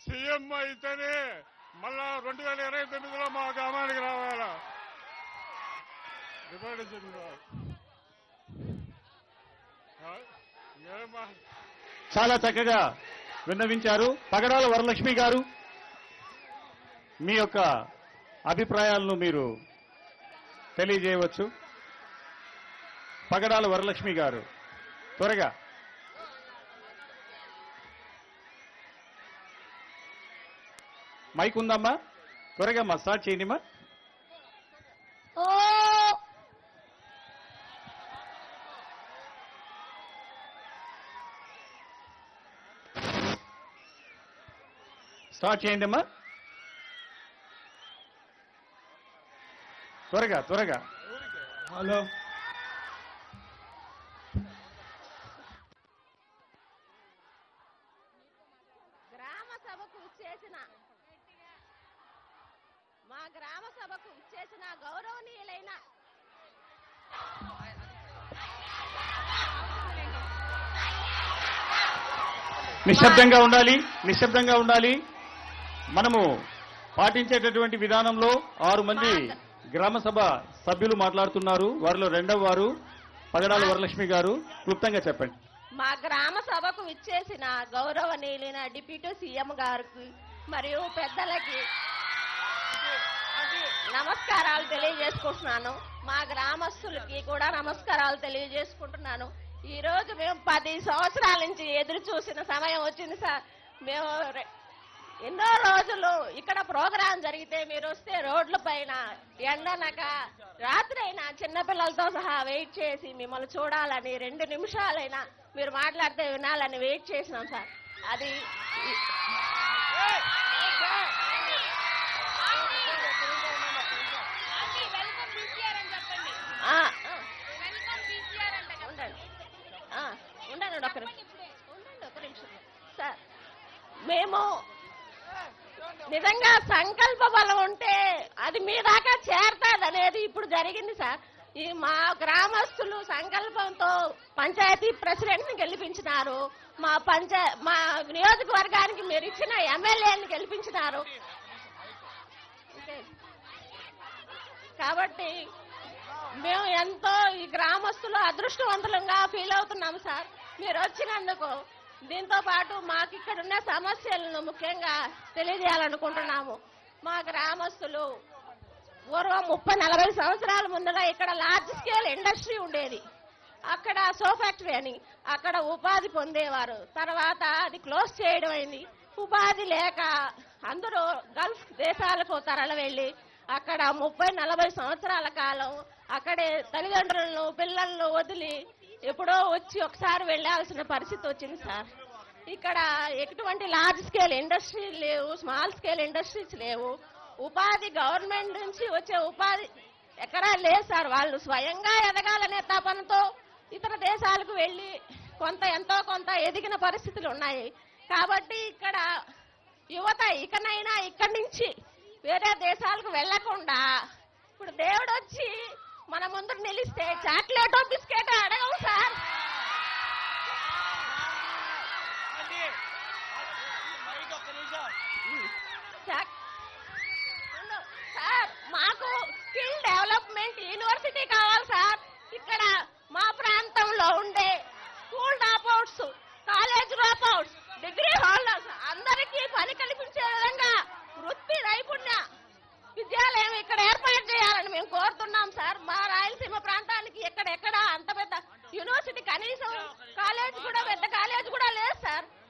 CM అయితేనే మళ్ళా రెండు వేల ఇరవై తొమ్మిదిలో మా గ్రామానికి రావాలా డిమాండ్ చేయండి. ఆ, ఏమ్మా చాలా చక్కగా విన్నవించారు పగడాల వరలక్ష్మి గారు మీ యొక్క అభిప్రాయాలను మీరు తెలియజేయవచ్చు పగడాల వరలక్ష్మి గారు త్వరగా మైక్ ఉందమ్మా త్వరగా మా స్టార్ట్ చేయండిమా ఓ స్టార్ట్ చేయండి అమ్మా త్వరగా త్వరగా హలో గ్రామ సభకు ఇచ్చేసిన మా గ్రామ సభకు ఇచ్చేసిన గౌరవనీయులైన నిశ్శబ్దంగా ఉండాలి నిశ్శబ్దంగా ఉండాలి మనము పాటించేటటువంటి విధానంలో ఆరు మంది గ్రామ సభ సభ్యులు మాట్లాడుతున్నారు వారిలో రెండవ వారు పగడాల వరలక్ష్మి గారు క్లుప్తంగా చెప్పండి మా గ్రామ సభకు విచ్చేసిన గౌరవనీయులైన డిప్యూటీ సీఎం గారికి మరియు పెద్దలకి నమస్కారాలు తెలియజేసుకుంటున్నాను మా గ్రామస్తులకి కూడా నమస్కారాలు తెలియజేసుకుంటున్నాను ఈ రోజు మేము పది సంవత్సరాల నుంచి ఎదురు చూసిన సమయం వచ్చింది సార్ మేము రె- ఎన్నో రోజులు ఇక్కడ ప్రోగ్రాం జరిగితే మీరు వస్తే రోడ్ల పైన ఎండనక రాత్రి అయినా చిన్నపిల్లలతో సహా వెయిట్ చేసి మిమ్మల్ని చూడాలని రెండు నిమిషాలైనా మీరు మాట్లాడితే వినాలని వెయిట్ చేసినాం సార్ అది ఆ, ఆ. ఉండండి ఆ, ఉండండి ఒక నిమిషం ఉండండి ఒక నిమిషం సార్ మేము నిజంగా సంకల్ప బలం ఉంటే అది మీ దాకా చేరతాది అనేది ఇప్పుడు జరిగింది సార్ ఈ మా గ్రామస్తులు సంకల్పంతో పంచాయతీ ప్రెసిడెంట్ ని గెలిపించినారు మా పంచా మా నియోజకవర్గానికి మీరు ఇచ్చిన ఎమ్మెల్యేని గెలిపించినారు కాబట్టి మేము ఎంతో ఈ గ్రామస్తులు అదృష్టవంతులంగా ఫీల్ అవుతున్నాము సార్ మీరు వచ్చినందుకు దీంతో పాటు మాకు ఇక్కడ ఉన్న సమస్యలను ముఖ్యంగా తెలియజేయాలనుకుంటున్నాము మా గ్రామస్తులు పూర్వం ముప్పై నలభై సంవత్సరాల ముందుగా ఇక్కడ లార్జ్ స్కేల్ ఇండస్ట్రీ ఉండేది అక్కడ సో ఫ్యాక్టరీ అని అక్కడ ఉపాధి పొందేవారు తర్వాత అది క్లోజ్ చేయడం అయింది ఉపాధి లేక అందరూ గల్ఫ్ దేశాలకు తరలి వెళ్ళి అక్కడ ముప్పై నలభై సంవత్సరాల కాలం అక్కడే తల్లిదండ్రులను పిల్లలను వదిలి ఎప్పుడో వచ్చి ఒకసారి వెళ్ళాల్సిన పరిస్థితి వచ్చింది సార్ ఇక్కడ ఎటువంటి లార్జ్ స్కేల్ ఇండస్ట్రీ లేవు స్మాల్ స్కేల్ ఇండస్ట్రీస్ లేవు ఉపాధి గవర్నమెంట్ నుంచి వచ్చే ఉపాధి ఎక్కడా లేదు సార్ వాళ్ళు స్వయంగా ఎదగాలనే తపనతో ఇతర దేశాలకు వెళ్ళి కొంత ఎంతో కొంత ఎదిగిన పరిస్థితులు ఉన్నాయి కాబట్టి ఇక్కడ యువత ఇకనైనా ఇక్కడి నుంచి వేరే దేశాలకు వెళ్లకుండా ఇప్పుడు దేవుడు వచ్చి మన ముందు నిలిస్తే చాక్లెటో బిస్కెటో అడగవు సార్ చాక్- ఉండు. సార్ మాకు స్కిల్ డెవలప్మెంట్ యూనివర్సిటీ కావాలి సార్ ఇక్కడ మా ప్రాంతంలో ఉండే school dropouts college dropouts degree holders అందరికీ పని కల్పించే విధంగా వృత్తి నైపుణ్య విద్యాలయం ఇక్కడ ఏర్పాటు చేయాలని మేము కోరుతున్నాం సార్ మా రాయలసీమ ప్రాంతానికి ఎక్కడెక్కడ అంత పెద్ద యూనివర్సిటీ కనీసం కాలేజ్ కూడా పెద్ద కాలేజ్ కూడా లేదు సార్